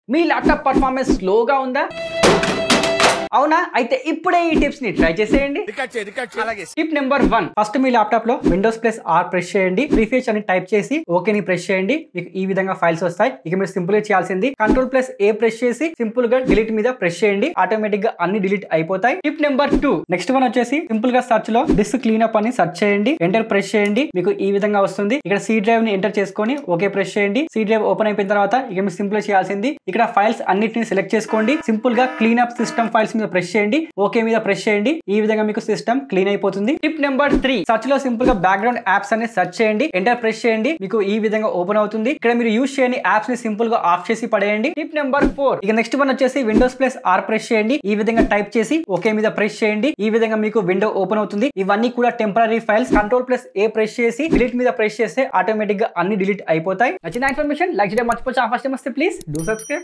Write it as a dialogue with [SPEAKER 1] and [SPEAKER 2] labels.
[SPEAKER 1] మీ laptop performance స్లోగా ఉందా అవునా అయితే ఇప్పుడే ఈ టిప్స్ ని ట్రై చేసేయండి టిప్ నెంబర్ వన్ ఫస్ట్ మీ ల్యాప్టాప్ లో విండోస్ ప్లస్ ఆర్ ప్రెస్ చేయండి ప్రీఫేచ్ అని టైప్ చేసి ఓకే ని ప్రెస్ చేయండి మీకు ఈ విధంగా ఫైల్స్ వస్తాయి ఇక మీరు సింపుల్ గా చేయాల్సింది కంట్రోల్ ప్లస్ ఏ ప్రెస్ చేసి సింపుల్ గా డిలీట్ మీద ప్రెస్ చేయండి ఆటోమేటిక్ గా అన్ని డిలీట్ అయిపోతాయి tip number two next one వచ్చేసి సింపుల్ గా సర్చ్ లో డిస్క్ క్లీనప్ అని సెర్చ్ చేయండి ఎంటర్ ప్రెస్ చేయండి మీకు ఈ విధంగా వస్తుంది ఇక్కడ సి డ్రైవ్ ని ఎంటర్ చేసుకొని ఓకే ప్రెస్ చేయండి సి డ్రైవ్ ఓపెన్ అయిపోయిన తర్వాత ఇక మీరు సింపుల్ గా చేయాల్సింది ఇక్కడ ఫైల్స్ అన్నిటిని సెలెక్ట్ చేసుకోండి సింపుల్ గా క్లీన్ అప్ సిస్టమ్ ఫైల్స్ మీద ప్రెస్ చేయండి ఓకే మీద ప్రెస్ చేయండి ఈ విధంగా మీకు సిస్టమ్ క్లీన్ అయిపోతుంది టిప్ నెంబర్ త్రీ సర్చ్ లో సింపుల్ గా బ్యాక్గ్రౌండ్ యాప్స్ అనేది సెర్చ్ చేయండి ఎంటర్ ప్రెస్ చేయండి మీకు ఈ విధంగా ఓపెన్ అవుతుంది ఇక్కడ మీరు యూస్ చేయని యాప్స్ ని సింపుల్ గా ఆఫ్ చేసి పడేయండి టిప్ నెంబర్ ఫోర్ ఇక నెక్స్ట్ వన్ వచ్చేసి విండోస్ ప్లస్ ఆర్ ప్రెస్ చేయండి ఈ విధంగా టైప్ చేసి ఓకే మీద ప్రెస్ చేయండి ఈ విధంగా మీకు విండో ఓపెన్ అవుతుంది ఇవన్నీ కూడా temporary files control plus a press చేసి డిలీట్ మీద ప్రెస్ చేస్తే ఆటోమేటిక్ గా అన్ని డిలీట్ అయిపోతాయి నచ్చిన ఇన్ఫర్మేషన్ లైక్ చేయడం మర్చిపోవచ్చు ఫస్ట్ వస్తే ప్లీజ్ డూ సబ్స్క్రైబ్